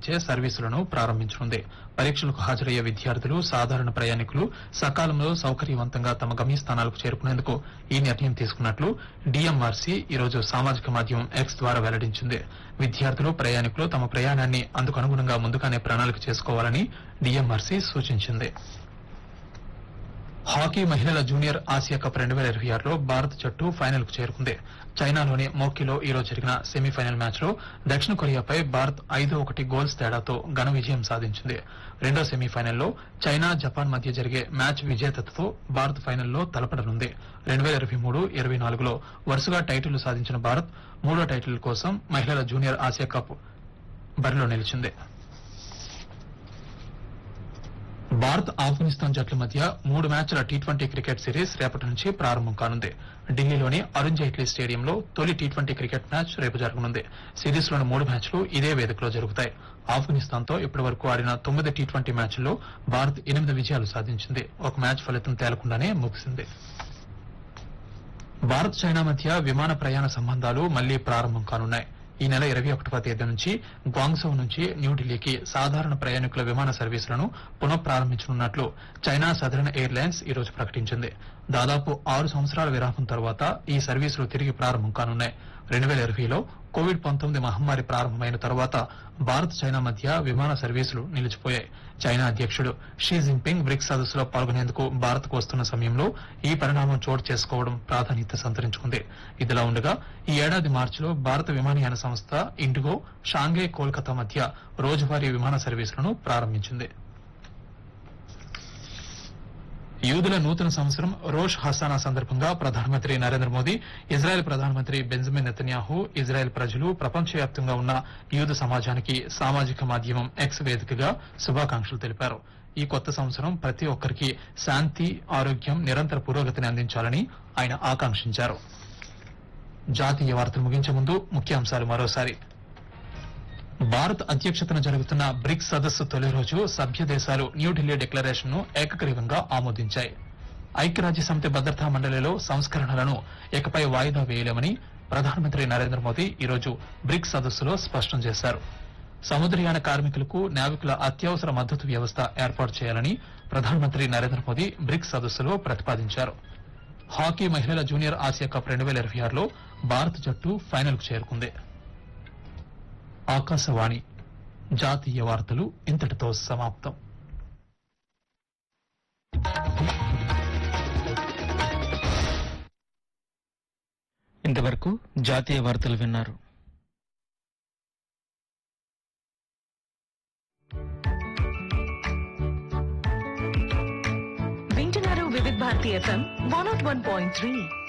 అందించే సర్వీసులను ప్రారంభించనుంది పరీక్షలకు హాజరయ్యే విద్యార్థులు సాధారణ ప్రయాణికులు సకాలంలో సౌకర్యవంతంగా తమ గమ్యస్థానాలకు చేరుకునేందుకు ఈ నిర్ణయం తీసుకున్నట్లు డీఎంఆర్సీ ఈరోజు సామాజిక మాధ్యమం ఎక్స్ ద్వారా వెల్లడించింది విద్యార్థులు ప్రయాణికులు తమ ప్రయాణాన్ని అందుకు అనుగుణంగా ముందుగానే ప్రణాళిక చేసుకోవాలని డీఎంఆర్సీ సూచించింది హాకీ మహిళల జూనియర్ ఆసియా కప్ రెండు వేల ఇరవై ఆరులో భారత్ జట్టు ఫైనల్ కు చేరుకుంది చైనాలోని మోకిలో ఈ రోజు జరిగిన సెమీఫైనల్ మ్యాచ్ లో దక్షిణ కొరియాపై భారత్ ఐదు ఒకటి గోల్స్ తేడాతో ఘన విజయం సాధించింది రెండో సెమీఫైనల్లో చైనా జపాన్ మధ్య జరిగే మ్యాచ్ విజేతతో భారత్ ఫైనల్లో తలపడనుంది రెండు వేల ఇరవై మూడు ఇరవై నాలుగులో వరుసగా టైటిళ్లు సాధించిన భారత్ మూడో టైటిల్ కోసం మహిళల జూనియర్ ఆసియా కప్ బరిలో నిలిచింది భారత్ ఆఫ్ఘనిస్తాన్ జట్ల మధ్య మూడు మ్యాచ్ల టీ ట్వంటీ క్రికెట్ సిరీస్ రేపటి నుంచి ప్రారంభం కానుంది ఢిల్లీలోని అరుణ్ జైట్లీ స్టేడియంలో తొలి టీ ట్వంటీ క్రికెట్ మ్యాచ్ రేపు జరగనుంది సిరీస్ లోని మూడు మ్యాచ్లు ఇదే వేదికలో జరుగుతాయి ఆఫ్ఘనిస్తాన్ తో ఇప్పటి వరకు ఆడిన తొమ్మిది టీ ట్వంటీ మ్యాచ్ల్లో భారత్ ఎనిమిది విజయాలు సాధించింది ఒక మ్యాచ్ ఫలితం తేలకుండానే ముగిసింది భారత్ చైనా మధ్య విమాన ప్రయాణ సంబంధాలు మళ్లీ ప్రారంభం కానున్నాయి ఈ నెల ఇరవై ఒకటవ తేదీ నుంచి గ్వాంగ్సౌ నుంచి న్యూఢిల్లీకి సాధారణ ప్రయాణికుల విమాన సర్వీసులను పునః ప్రారంభించనున్నట్లు చైనా సదరన్ ఎయిర్లైన్స్ ఈ రోజు ప్రకటించింది దాదాపు ఆరు సంవత్సరాల విరామం తర్వాత ఈ సర్వీసులు తిరిగి ప్రారంభం కానున్నాయి రెండు వేల ఇరవైలో కోవిడ్ పంతొమ్మిది మహమ్మారి ప్రారంభమైన తర్వాత భారత్ చైనా మధ్య విమాన సర్వీసులు నిలిచిపోయాయి చైనా అధ్యక్షుడు షీ జిన్పింగ్ బ్రిక్స్ సదస్సులో పాల్గొనేందుకు భారత్ కు వస్తున్న సమయంలో ఈ పరిణామం చోటు చేసుకోవడం ప్రాధాన్యత సంతరించుకుంది ఇదిలా ఉండగా ఈ ఏడాది మార్చిలో భారత విమానయాన సంస్థ ఇండిగో షాంఘై కోల్కతా మధ్య రోజువారీ విమాన సర్వీసులను ప్రారంభించింది యూదుల నూతన సంవత్సరం రోష్ హసానా సందర్భంగా ప్రధానమంత్రి నరేంద్ర మోదీ ఇజ్రాయెల్ ప్రధానమంత్రి బెంజమిన్ నెతన్యాహు ఇజ్రాయెల్ ప్రజలు ప్రపంచవ్యాప్తంగా ఉన్న యూదు సమాజానికి సామాజిక మాధ్యమం ఎక్స్ వేదికగా శుభాకాంక్షలు తెలిపారు ఈ కొత్త సంవత్సరం ప్రతి ఒక్కరికి శాంతి ఆరోగ్యం నిరంతర పురోగతిని అందించాలని ఆయన ఆకాంక్షించారు జాతీయ వార్తలు ముగించే ముందు ముఖ్యాంశాలు మరోసారి భారత్ అధ్యక్షతన జరుగుతున్న బ్రిక్స్ సదస్సు తొలి రోజు సభ్య దేశాలు న్యూఢిల్లీ డిక్లరేషన్ ను ఏకగ్రీవంగా ఆమోదించాయి ఐక్యరాజ్య సమితి భద్రతా మండలిలో సంస్కరణలను ఇకపై వాయిదా వేయలేమని ప్రధానమంత్రి నరేంద్ర మోదీ ఈరోజు బ్రిక్స్ సదస్సులో స్పష్టం చేశారు సముద్రయాన కార్మికులకు నావికుల అత్యవసర మద్దతు వ్యవస్థ ఏర్పాటు చేయాలని ప్రధానమంత్రి నరేంద్ర మోదీ బ్రిక్స్ సదస్సులో ప్రతిపాదించారు హాకీ మహిళల జూనియర్ ఆసియా కప్ రెండు వేల ఇరవై ఆరులో భారత్ జట్టు ఫైనల్ కు చేరుకుంది ఆకాశవాణి జాతీయ వార్తలు ఇంతటితో సమాప్తం ఇంతవరకు జాతీయ వార్తలు విన్నారు వింటున్నారు Vividh Bharati FM one nought one point three